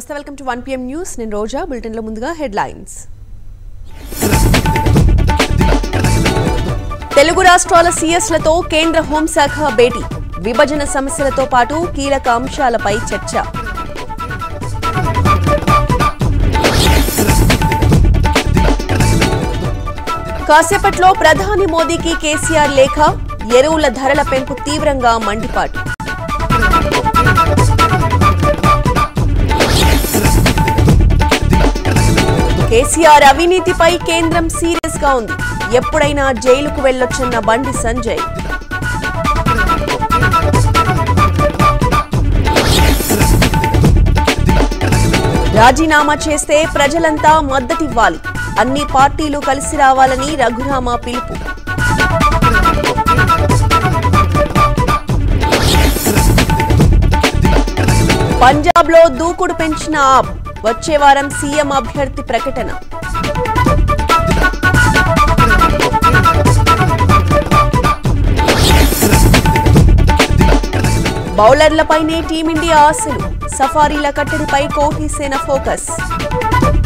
నమస్తే welcome to one PM news నేను రోజా బులెటిన్లో ముందుగా హెడ్లైన్స్ తెలుగు రాష్ట్రాల సీఎస్లతో కేంద్ర హోంశాఖ భేటీ విభజన సమస్యలతో పాటు కీలక అంశాలపై చర్చ కాసేపట్లో ప్రధాని మోదీకి కేసీఆర్ లేఖ ఎరువుల ధరల పెంపు తీవ్రంగా మండిపాటు కేసీఆర్ అవినీతిపై కేంద్రం సీరియస్ గా ఉంది ఎప్పుడైనా జైలుకు వెళ్లొచ్చన్న బండి సంజయ్ రాజీనామా చేస్తే ప్రజలంతా మద్దతివ్వాలి అన్ని పార్టీలు కలిసి రావాలని రఘురామ పిలుపు పంజాబ్ లో దూకుడు పెంచిన ఆప్ వచ్చే వారం సీఎం అభ్యర్థి ప్రకటన బౌలర్లపైనే టీమిండియా ఆశలు సఫారీల కట్టడిపై కోహ్లీసేన ఫోకస్